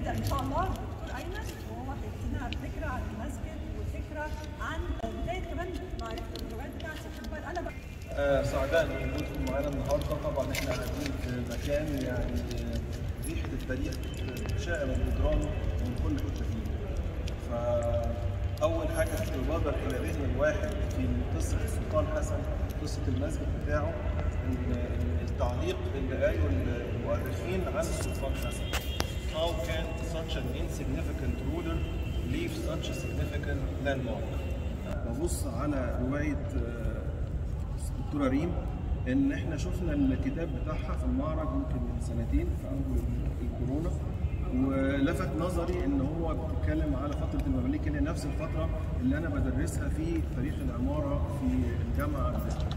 هنبدا ان شاء الله بالدكتور ايمن وهو هيدينا فكره عن المسجد وفكره عن بدايه كمان معرفه اللغات بتاعت سبتمبر انا بقى آه، سعداء بوجودكم معانا النهارده طبعا احنا قاعدين في مكان يعني ريحه التاريخ شائع من جدرانه من كل حته فيه. فاول حاجه تبادر الى ذهن الواحد في قصه السلطان حسن قصه المسجد بتاعه ان إن التعليق اللي قاله المؤرخين عن السلطان حسن. How can such an insignificant ruler leave such a significant landmark؟ ببص على روايه آه، دكتوره ريم ان احنا شفنا الكتاب بتاعها في المعرض يمكن من سنتين في اول الكورونا ولفت نظري ان هو بيتكلم على فتره المماليك اللي هي نفس الفتره اللي انا بدرسها في تاريخ العماره في الجامعه عندنا.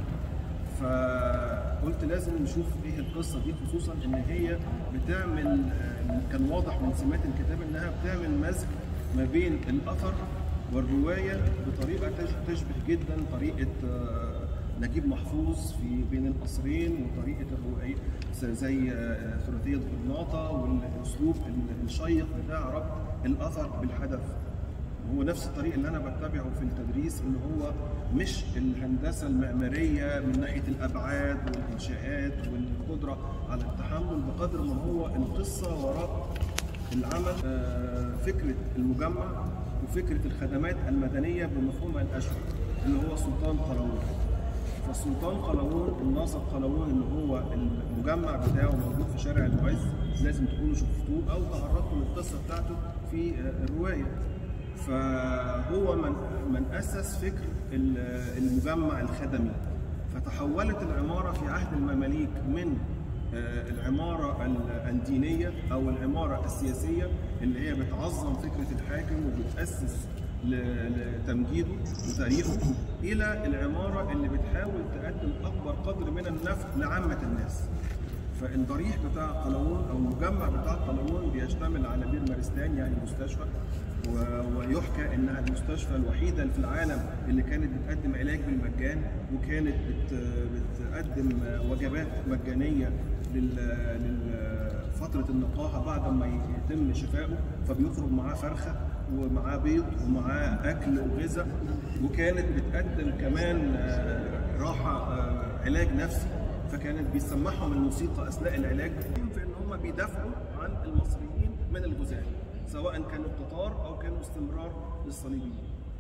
فقلت لازم نشوف ايه القصه دي خصوصا ان هي بتعمل آه، كان واضح من سمات الكتاب انها بتعمل مزج ما بين الاثر والروايه بطريقه تش- تشبه جدا طريقه آه، نجيب محفوظ في بين القصرين وطريقه الروايه زي آه، ثلاثيه غرناطه والاسلوب الشيق بتاع ربط الاثر بالحدث هو نفس الطريق اللي انا بتبعه في التدريس اللي هو مش الهندسه المعماريه من ناحيه الابعاد والانشاءات والقدره على التحمل بقدر ما هو القصه وراء العمل آه، فكره المجمع وفكره الخدمات المدنيه بمفهومها الاشهر اللي هو سلطان قلاوون فالسلطان قلاوون الناصر قلاوون اللي هو المجمع بتاعه موجود في شارع المعز لازم تكونوا شفتوه او تعرضتوا للقصه بتاعته في آه، الروايه فهو من من اسس فكر ال- المجمع الخدمي فتحولت العماره في عهد المماليك من آه، العماره ال- الدينيه او العماره السياسيه اللي هي بتعظم فكره الحاكم وبتاسس ل- لتمجيده وتاريخه الى العماره اللي بتحاول تقدم اكبر قدر من النفع لعامه الناس. فالضريح بتاع قلاوون او المجمع بتاع قلاوون بيشتمل على بير مارستان يعني مستشفى و- ويحكى انها المستشفى الوحيده في العالم اللي كانت بتقدم علاج بالمجان وكانت بت- بتقدم وجبات مجانيه لفتره النقاهه بعد ما يتم شفائه فبيخرج معاه فرخه ومعاه بيض ومعاه اكل وغذاء وكانت بتقدم كمان آه، راحه آه، علاج نفسي فكانت بيسمعهم الموسيقى اثناء العلاج في ان هم بيدافعوا عن المصريين من الغزاة سواء كانوا التتار او كانوا استمرار للصليبيين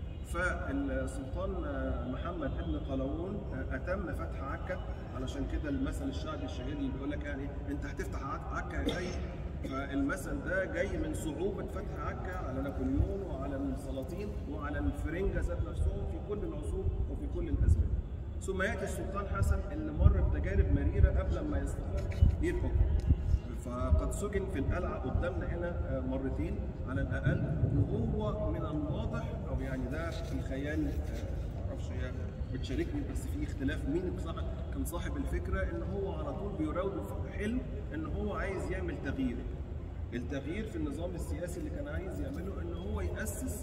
فالسلطان محمد ابن قلاوون اتم فتح عكا علشان كده المثل الشعبي الشهير اللي بيقول لك يعني انت هتفتح عك- عكا يا جاي فالمثل ده جاي من صعوبه فتح عكا على نابليون وعلى السلاطين وعلى الفرنجه ذات نفسهم في كل العصور وفي كل الازمنه ثم ياتي السلطان حسن اللي مر بتجارب مريره قبل ما يستطيع الحكم فقد سجن في القلعه قدامنا هنا آه، مرتين على الاقل وهو من الواضح او يعني ده في خيال آه، معرفش هي بتشاركني بس في اختلاف مين صاحب كان صاحب الفكره ان هو على طول بيراوده في حلم ان هو عايز يعمل تغيير التغيير في النظام السياسي اللي كان عايز يعمله ان هو ياسس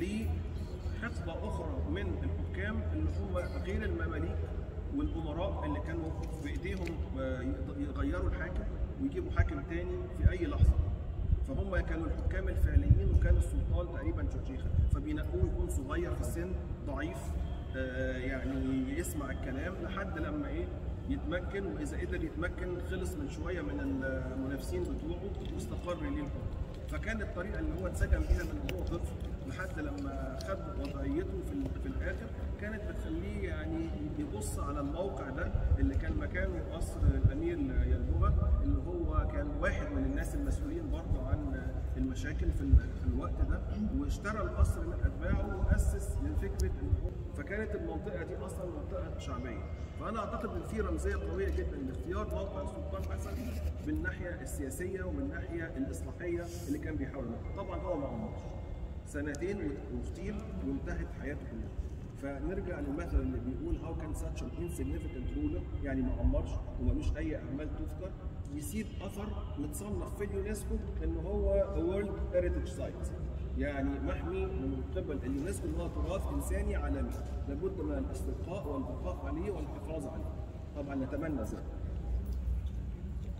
لحقبه اخرى من الحكام اللي هم غير المماليك والامراء اللي كانوا في ايديهم آه، يغيروا الحاكم ويجيبوا حاكم تاني في اي لحظه فهم كانوا الحكام الفعليين وكان السلطان تقريبا شيخا فبينقوه يكون صغير في السن ضعيف آه، يعني يسمع الكلام لحد لما ايه يتمكن واذا قدر يتمكن خلص من شويه من المنافسين بتوعه واستقر ليه الحكم فكانت الطريقه اللي هو اتسجن بيها من هو طفل لحد لما خد وضعيته في, ال- في الاخر كانت بتخليه يعني يبص على الموقع ده اللي كان مكانه قصر الامير يلبوغه اللي هو كان واحد من الناس المسؤولين برضه عن المشاكل في, ال- في الوقت ده واشترى القصر من اتباعه واسس لفكره ان هو فكانت المنطقه دي اصلا منطقه شعبيه فانا اعتقد ان في رمزيه قويه جدا لاختيار موقع السلطان حسن بالناحيه السياسيه ومن الناحيه الاصلاحيه اللي كان بيحاول يعملها. طبعا هو ما عمرش سنتين واغتيل وانتهت حياته كلها فنرجع للمثل اللي بيقول هاو كان such an insignificant ruler يعني ما عمرش وملوش اي اعمال تذكر يسيب اثر متصنف في اليونسكو ان هو World Heritage Site يعني محمي من قبل اليونسكو ان هو تراث انساني عالمي لابد من الاستبقاء والبقاء عليه والحفاظ عليه طبعا نتمنى ذلك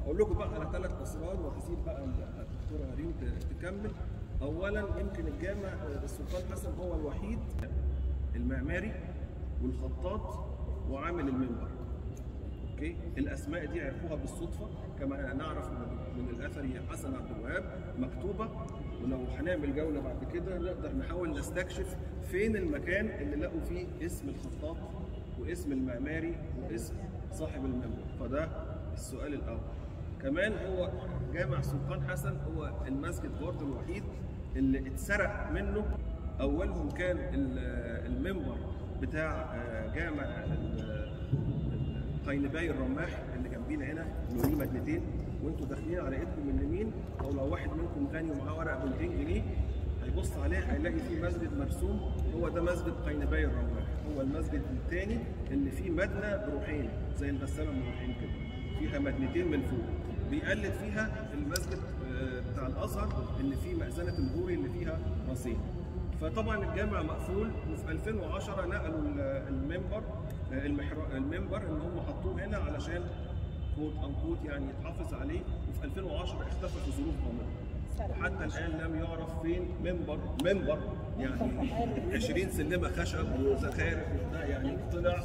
اقول لكم بقى على ثلاث اسرار وهسيب بقى الدكتوره ريم ت- تكمل اولا يمكن الجامع السلطان حسن هو الوحيد المعماري والخطاط وعامل المنبر اوكي الاسماء دي عرفوها بالصدفه كما نعرف من- من الاثري حسن عبد الوهاب مكتوبه ولو هنعمل جوله بعد كده نقدر نحاول نستكشف فين المكان اللي لقوا فيه اسم الخطاط واسم المعماري واسم صاحب المنبر فده السؤال الاول كمان هو جامع سلطان حسن هو المسجد برضه الوحيد اللي اتسرق منه اولهم كان ال- المنبر بتاع آه، جامع ال- قينباي الرماح اللي جنبينا هنا اللي ليه مدنتين وانتوا داخلين على ايدكم من اليمين او لو واحد منكم غني ومعاه ورقه ب 200 جنيه هيبص عليه هيلاقي فيه مسجد مرسوم هو ده مسجد قينباي الرماح هو المسجد الثاني اللي فيه مدنه بروحين زي الغساله بروحين كده فيها مدنتين من فوق بيقلد فيها المسجد آه، بتاع الازهر اللي فيه مأذنه البوري اللي فيها راسين فطبعا الجامع مقفول وفي 2010 نقلوا ال- المنبر المحراب المنبر ان هم حطوه هنا علشان كوت انكوت يعني يتحافظ عليه وفي 2010 اختفى في ظروف غامضه وحتى الان لم يعرف فين منبر منبر يعني 20 سلمه خشب وزخارف وبتاع يعني طلع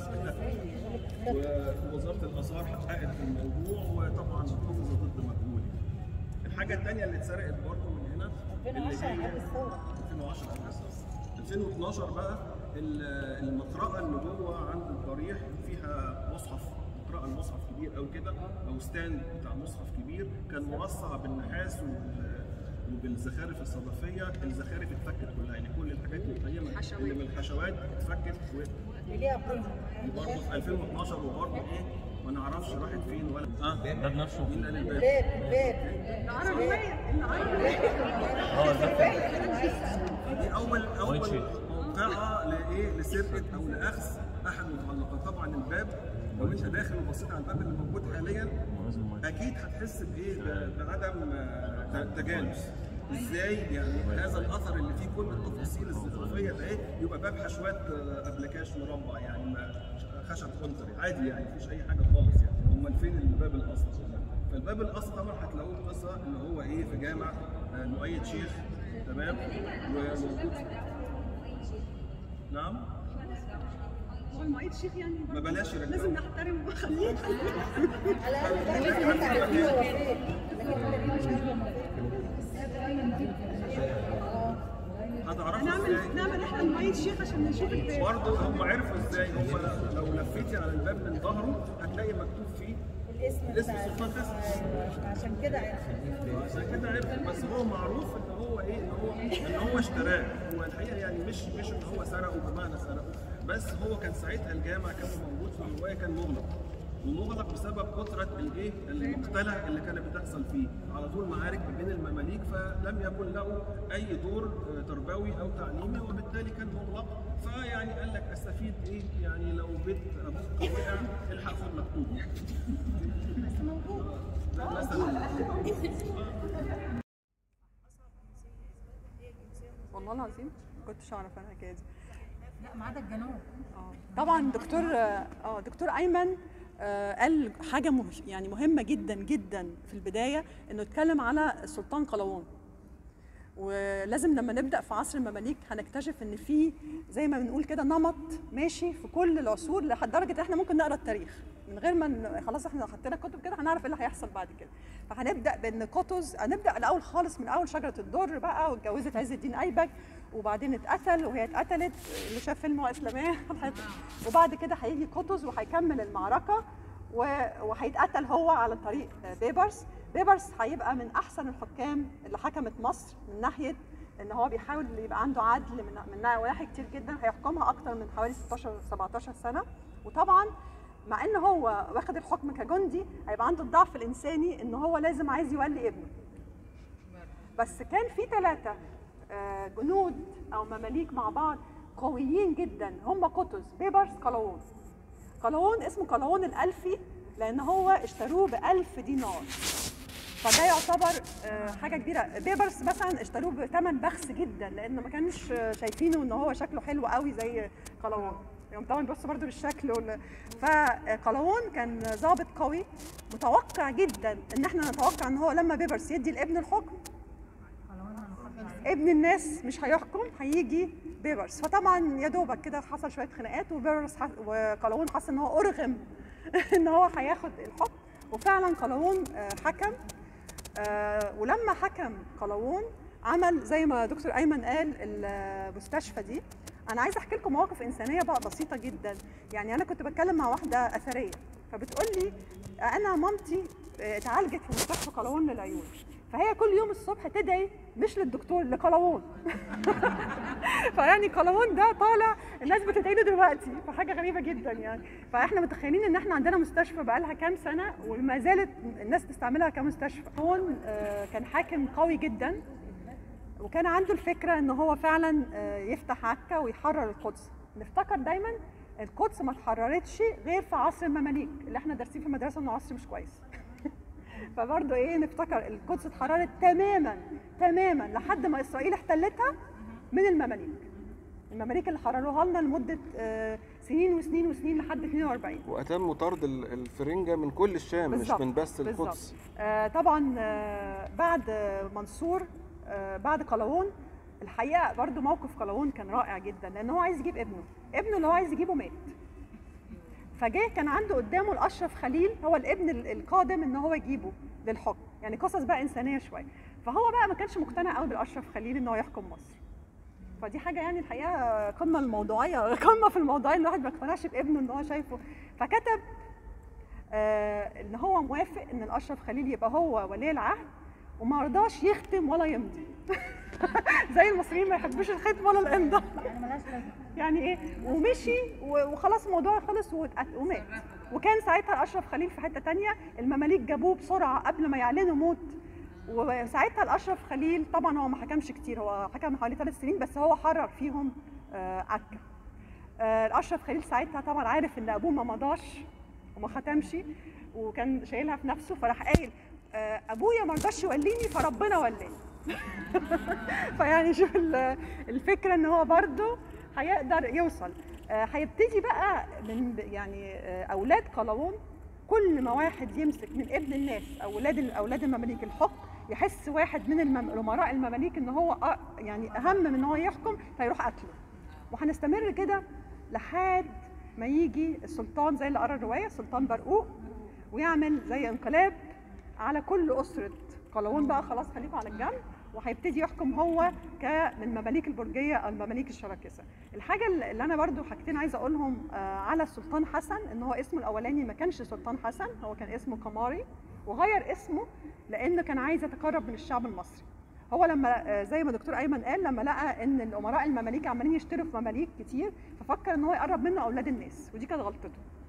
ووزاره الاثار حققت في الموضوع وطبعا حفظ ضد مجهول الحاجه الثانيه اللي اتسرقت برضه من هنا اللي 2010 هي قبل الثورة 2010 2012 بقى ال- المقرأة اللي جوه عند الضريح فيها مصحف مقرأة المصحف كبير قوي كده او ستاند بتاع مصحف كبير كان مرصع بالنحاس وال- وبالزخارف الصدفيه الزخارف اتفكت كلها يعني كل الحاجات القيمه اللي من الحشوات اتفكت اللي ليها قيمة وبرضه في 2012 وبرضه ايه ما نعرفش راحت فين ولا اه الباب نفسه مين قال الباب؟ الباب الباب العربية العربية اه الباب دي اول اول وايت شيت. موقعه لايه لسرقه او لاخذ احد المتعلقات طبعا الباب لو انت داخل وبصيت على الباب اللي موجود حاليا اكيد هتحس بايه ب- بعدم آه، تجانس ازاي يعني هذا الاثر اللي فيه كل التفاصيل الزخرفيه ده ايه يبقى باب حشوات آه، ابلكاش مربع يعني ما خشب كونتري عادي يعني مفيش اي حاجه خالص يعني امال فين الباب الاصلي فالباب الاصلي طبعا هتلاقوه قصه اللي هو ايه في جامع آه، مؤيد شيخ تمام وموجود نعم هو المعيد شيخ يعني ما بلاش يرجعوا. لازم نحترم وخليه على الأقل تعرفي إن أنت عارفين هو فين لكن أنا مش عارفة هو فين هتعرفوا ازاي نعمل نعمل احنا المعيد شيخ عشان نشوف الباب برضه هم عرفوا ازاي هم لو لفيتي على الباب من ظهره هتلاقي مكتوب فيه الاسم اسم بتاع سلطان حسن أيوة، عشان كده عرفت عشان كده عرف بس هو معروف ان هو ايه ان هو ان هو اشتراه هو الحقيقه يعني مش مش ان هو سرقه بمعنى سرقه بس هو كان ساعتها الجامع كان موجود في الروايه كان مغلق ومغلق بسبب كثره الايه المقتله اللي كانت بتحصل فيه على طول معارك ما بين المماليك فلم يكن له اي دور آه، تربوي او تعليمي وبالتالي كان مغلق فيعني قال لك استفيد ايه يعني لو بيت ابوك وقع الحق خد مكتوب بس موجود ده مثلا والله العظيم ما كنتش اعرف انا الحكايه دي لا ما عدا الجنوب طبعا دكتور اه دكتور ايمن آه، قال حاجه مه... يعني مهمه جدا جدا في البدايه انه اتكلم على السلطان قلاوون ولازم لما نبدا في عصر المماليك هنكتشف ان في زي ما بنقول كده نمط ماشي في كل العصور لحد درجه احنا ممكن نقرا التاريخ من غير ما ن- خلاص احنا حطينا كتب كده هنعرف ايه اللي هيحصل بعد كده فهنبدا بان قطز هنبدا الاول خالص من اول شجره الدر بقى واتجوزت عز الدين ايبك وبعدين اتقتل وهي اتقتلت اللي شاف فيلم اسلاميه وبعد كده هيجي قطز وهيكمل المعركه و- وهيتقتل هو على طريق بيبرس بيبرس هيبقى من احسن الحكام اللي حكمت مصر من ناحيه ان هو بيحاول يبقى عنده عدل من من نواحي كتير جدا هيحكمها اكتر من حوالي 16 17 سنه وطبعا مع ان هو واخد الحكم كجندي هيبقى عنده الضعف الانساني ان هو لازم عايز يولي ابنه بس كان في ثلاثة جنود أو مماليك مع بعض قويين جدا هم قطز بيبرس قلاوون قلاوون اسمه قلاوون الألفي لأن هو اشتروه بألف دينار فده يعتبر آه، حاجة كبيرة بيبرس مثلا اشتروه بثمن بخس جدا لأن ما كانش آه، شايفينه إن هو شكله حلو قوي زي قلاوون يعني طبعا بص برضو بالشكل وال... فقلاوون كان ضابط قوي متوقع جدا ان احنا نتوقع ان هو لما بيبرس يدي لابن الحكم ابن الناس مش هيحكم هيجي بيبرس فطبعا يا دوبك كده حصل شويه خناقات وبيبرس حس... وقلاوون حس ان هو ارغم ان هو هياخد الحكم وفعلا قلاوون آه، حكم آه، ولما حكم قلاوون عمل زي ما دكتور ايمن قال المستشفى دي انا عايزه احكي لكم مواقف انسانيه بقى بسيطه جدا يعني انا كنت بتكلم مع واحده اثريه فبتقول لي انا مامتي آه، اتعالجت في مستشفى قلاوون للعيون فهي كل يوم الصبح تدعي مش للدكتور لقلاوون فيعني قلاوون ده طالع الناس بتدعي له دلوقتي فحاجه غريبه جدا يعني فاحنا متخيلين ان احنا عندنا مستشفى بقى لها كام سنه وما زالت الناس تستعملها كمستشفى قلاوون آه، كان حاكم قوي جدا وكان عنده الفكره ان هو فعلا آه، يفتح عكا ويحرر القدس نفتكر دايما القدس ما اتحررتش غير في عصر المماليك اللي احنا دارسين في المدرسه انه عصر مش كويس فبرضه ايه نفتكر القدس اتحررت تماما تماما لحد ما اسرائيل احتلتها من المماليك المماليك اللي حرروها لنا لمده آه، سنين وسنين وسنين لحد 42 واتم طرد ال- الفرنجه من كل الشام مش بالظبط، من بس بالظبط. القدس آه، طبعا آه، بعد آه، منصور آه، بعد قلاوون الحقيقه برضو موقف قلاوون كان رائع جدا لان هو عايز يجيب ابنه ابنه اللي هو عايز يجيبه مات فجه كان عنده قدامه الاشرف خليل هو الابن ال- القادم ان هو يجيبه للحكم يعني قصص بقى انسانيه شويه فهو بقى ما كانش مقتنع قوي بالاشرف خليل ان هو يحكم مصر فدي حاجه يعني الحقيقه قمه الموضوعيه قمه في الموضوعيه ان الواحد ما يقتنعش بابنه ان هو شايفه فكتب آه ان هو موافق ان الاشرف خليل يبقى هو ولي العهد وما رضاش يختم ولا يمضي زي المصريين ما يحبوش الختم ولا الامضاء يعني ملهاش لازمه يعني ايه ومشي و- وخلاص الموضوع خلص واتقت- ومات وكان ساعتها الاشرف خليل في حته تانية المماليك جابوه بسرعه قبل ما يعلنوا موت وساعتها الاشرف خليل طبعا هو ما حكمش كتير هو حكم حوالي ثلاث سنين بس هو حرر فيهم آه، عكا آه، الاشرف خليل ساعتها طبعا عارف ان ابوه ما مضاش وما ختمش وكان شايلها في نفسه فراح قايل آه، ابويا ما رضاش يوليني فربنا ولاني فيعني شوف ال- الفكره ان هو برضه هيقدر يوصل آه، هيبتدي بقى من يعني آه، اولاد قلاوون كل ما واحد يمسك من ابن الناس اولاد اولاد المماليك الحكم يحس واحد من المم- الامراء المماليك ان هو أ- يعني اهم من ان هو يحكم فيروح قتله وهنستمر كده لحد ما يجي السلطان زي اللي قرا الروايه السلطان برقوق ويعمل زي انقلاب على كل اسره قلاوون بقى خلاص خليفه على الجنب وهيبتدي يحكم هو كمن مماليك البرجيه او المماليك الشراكسه. الحاجه اللي انا برضو حاجتين عايزه اقولهم آه، على السلطان حسن ان هو اسمه الاولاني ما كانش سلطان حسن هو كان اسمه قماري وغير اسمه لانه كان عايز يتقرب من الشعب المصري. هو لما آه، زي ما دكتور ايمن قال لما لقى ان الامراء المماليك عمالين يشتروا في مماليك كتير ففكر ان هو يقرب منه اولاد الناس ودي كانت غلطته.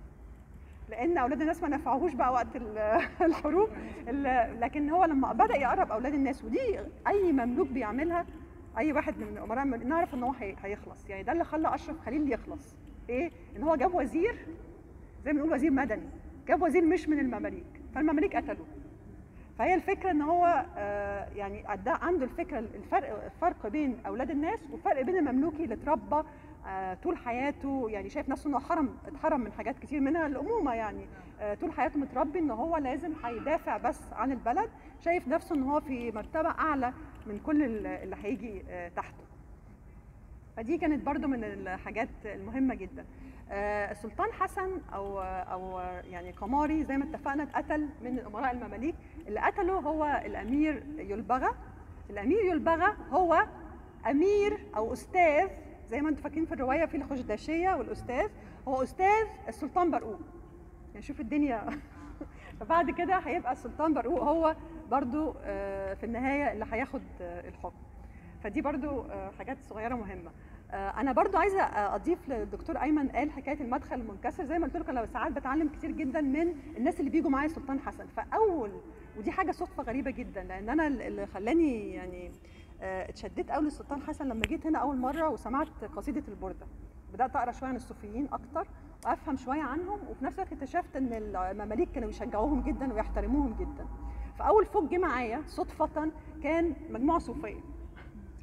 لان اولاد الناس ما نفعوهوش بقى وقت ال- الحروب ال- لكن هو لما بدا يقرب اولاد الناس ودي اي مملوك بيعملها اي واحد من الامراء المماليك نعرف ان هو هي- هيخلص يعني ده اللي خلى اشرف خليل يخلص ايه ان هو جاب وزير زي ما بنقول وزير مدني جاب وزير مش من المماليك فالمماليك قتلوه فهي الفكره ان هو آه، يعني أدى- عنده الفكره الفرق الفرق بين اولاد الناس والفرق بين المملوكي اللي اتربى آه، طول حياته يعني شايف نفسه انه حرم اتحرم من حاجات كتير منها الامومه يعني آه، طول حياته متربي ان هو لازم هيدافع بس عن البلد شايف نفسه ان هو في مرتبه اعلى من كل ال- اللي هيجي آه، تحته فدي كانت برضو من الحاجات المهمة جدا آه، السلطان حسن أو أو يعني قماري زي ما اتفقنا اتقتل من الأمراء المماليك اللي قتله هو الأمير يلبغة الأمير يلبغة هو أمير أو أستاذ زي ما انتم فاكرين في الرواية في الخشداشية والأستاذ هو أستاذ السلطان برقوق يعني شوف الدنيا فبعد كده هيبقى السلطان برقوق هو برضو آه، في النهاية اللي هياخد آه، الحكم فدي برضو آه، حاجات صغيره مهمه آه، انا برضو عايزه آه، اضيف للدكتور ايمن قال حكايه المدخل المنكسر زي ما قلت لكم انا ساعات بتعلم كتير جدا من الناس اللي بيجوا معايا السلطان حسن فاول ودي حاجه صدفه غريبه جدا لان انا اللي خلاني يعني آه، اتشددت قوي للسلطان حسن لما جيت هنا اول مره وسمعت قصيده البرده بدات اقرا شويه عن الصوفيين اكتر وافهم شويه عنهم وفي نفس الوقت اكتشفت ان المماليك كانوا يشجعوهم جدا ويحترموهم جدا فاول فوج جه معايا صدفه كان مجموعه صوفيه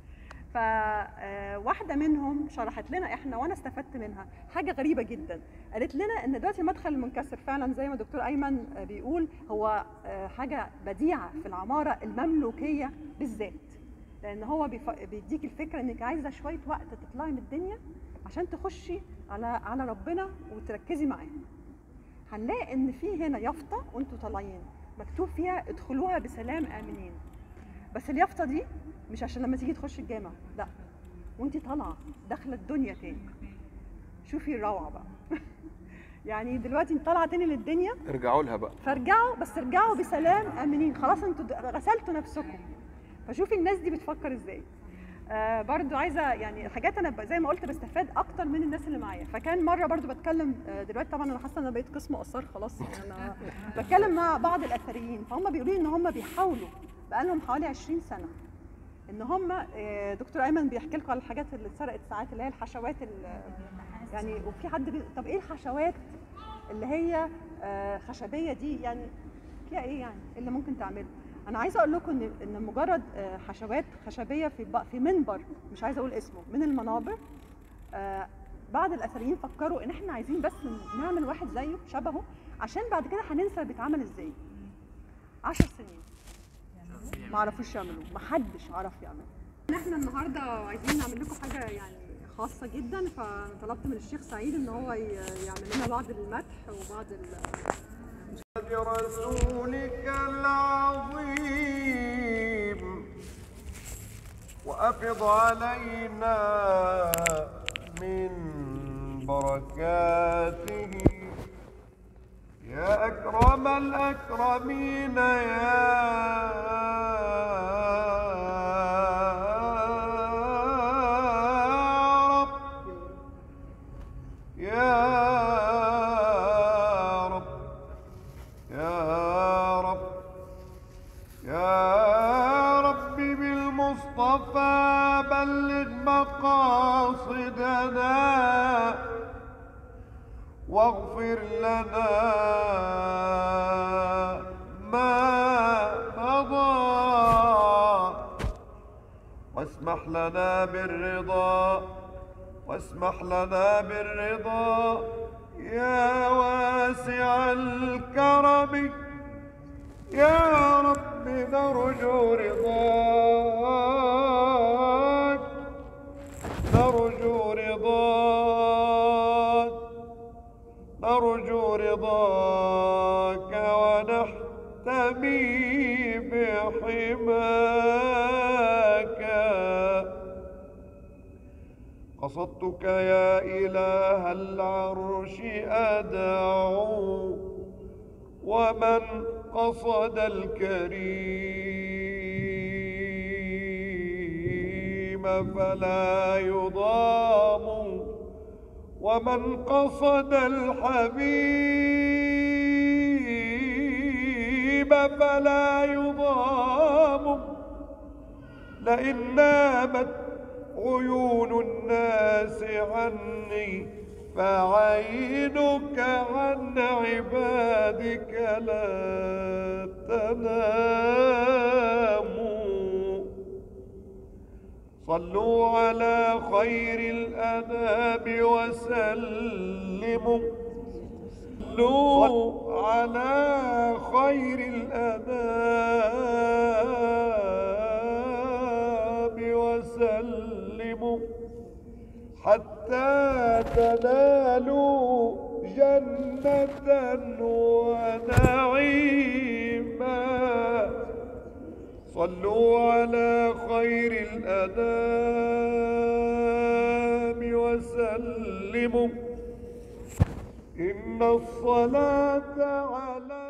فواحده منهم شرحت لنا احنا وانا استفدت منها حاجه غريبه جدا قالت لنا ان دلوقتي المدخل المنكسر فعلا زي ما دكتور ايمن آه، بيقول هو آه، حاجه بديعه في العماره المملوكيه بالذات لان هو بيف- بيديك الفكره انك عايزه شويه وقت تطلعي من الدنيا عشان تخشي على على ربنا وتركزي معاه هنلاقي ان في هنا يافطه وانتوا طالعين مكتوب فيها ادخلوها بسلام امنين بس اليافطه دي مش عشان لما تيجي تخشي الجامع لا وانت طالعه داخله الدنيا تاني شوفي الروعه بقى يعني دلوقتي انت طالعه تاني للدنيا ارجعوا لها بقى فارجعوا بس ارجعوا بسلام امنين خلاص انتوا د- غسلتوا نفسكم فشوفي الناس دي بتفكر ازاي آه برضو عايزه يعني الحاجات انا ب- زي ما قلت بستفاد اكتر من الناس اللي معايا فكان مره برضو بتكلم آه دلوقتي طبعا انا حاسه ان انا بقيت قسم اثار خلاص يعني انا بتكلم مع بعض الاثريين فهم بيقولوا لي ان هم بيحاولوا بقالهم حوالي 20 سنه ان هم آه، دكتور ايمن بيحكي لكم على الحاجات اللي اتسرقت ساعات اللي هي الحشوات ال- يعني وفي حد بي... طب ايه الحشوات اللي هي آه، خشبيه دي يعني فيها ايه يعني إيه اللي ممكن تعمله انا عايزه اقول لكم ان ان مجرد آه، حشوات خشبيه في ب- في منبر مش عايزه اقول اسمه من المنابر آه، بعض الاثريين فكروا ان احنا عايزين بس نعمل واحد زيه شبهه عشان بعد كده هننسى بيتعمل ازاي 10 سنين ما عرفوش يعملوه ما حدش عرف يعمله احنا النهارده عايزين نعمل لكم حاجه يعني خاصه جدا فطلبت من الشيخ سعيد ان هو ي- يعمل لنا بعض المدح وبعض ال... برسولك العظيم وأفض علينا من بركاته يا أكرم الأكرمين يا رب يا رب يا رب يا رب بالمصطفى بلغ مقاصدنا واغفر لنا ما مضى واسمح لنا بالرضا واسمح لنا بالرضا يا واسع الكرم يا رب نرجو رضاك نرجو رضاك نرجو رضاك ونحتمي بحماك قصدتك يا إله العرش أدعو ومن قصد الكريم فلا يضام ومن قصد الحبيب فلا يضام لئن نامت عيون الناس عني فعينك عن عبادك لا تنام صلوا على خير الأنام وسلموا صلوا على خير الأنام وسلموا حتى تنالوا جنة ونعيما صلوا على خير الأنام وسلموا إن الصلاة على